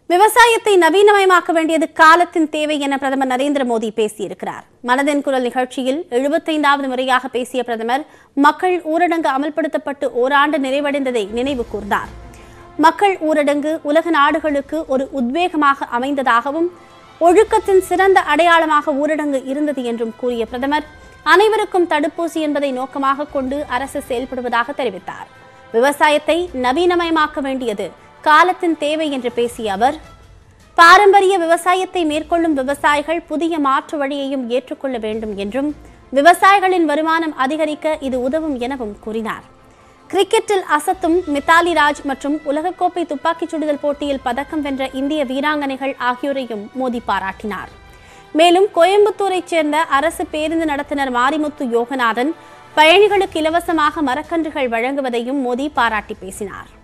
விவசாயத்தை நவீனமயமாக்க வேண்டியது காலத்தின் தேவை என பிரதமர் நரேந்திர மோடி பேசியிருக்கிறார் மனதின் குரல் நிகழ்ச்சியில் எழுபத்தைந்தாவது முறையாக பேசிய பிரதமர் மக்கள் ஊரடங்கு அமல்படுத்தப்பட்டு ஓராண்டு நிறைவடைந்ததை நினைவு கூர்ந்தார் மக்கள் ஊரடங்கு உலக நாடுகளுக்கு ஒரு உத்வேகமாக அமைந்ததாகவும் ஒழுக்கத்தின் சிறந்த அடையாளமாக ஊரடங்கு இருந்தது என்றும் கூறிய பிரதமர் அனைவருக்கும் தடுப்பூசி என்பதை நோக்கமாக கொண்டு அரசு செயல்படுவதாக தெரிவித்தார் விவசாயத்தை நவீனமயமாக்க வேண்டியது காலத்தின் தேவை என்று பேசிய அவர் பாரம்பரிய விவசாயத்தை மேற்கொள்ளும் விவசாயிகள் புதிய மாற்று வழியையும் ஏற்றுக்கொள்ள வேண்டும் என்றும் விவசாயிகளின் வருமானம் அதிகரிக்க இது உதவும் எனவும் கூறினார் கிரிக்கெட்டில் அசத்தும் மித்தாலி ராஜ் மற்றும் உலகக்கோப்பை துப்பாக்கிச் சுடுதல் போட்டியில் பதக்கம் வென்ற இந்திய வீராங்கனைகள் ஆகியோரையும் மோடி பாராட்டினார் மேலும் கோயம்புத்தூரைச் சேர்ந்த அரசு பேருந்து நடத்துனர் மாரிமுத்து யோகநாதன் பயணிகளுக்கு இலவசமாக மரக்கன்றுகள் வழங்குவதையும் மோடி பாராட்டி பேசினார்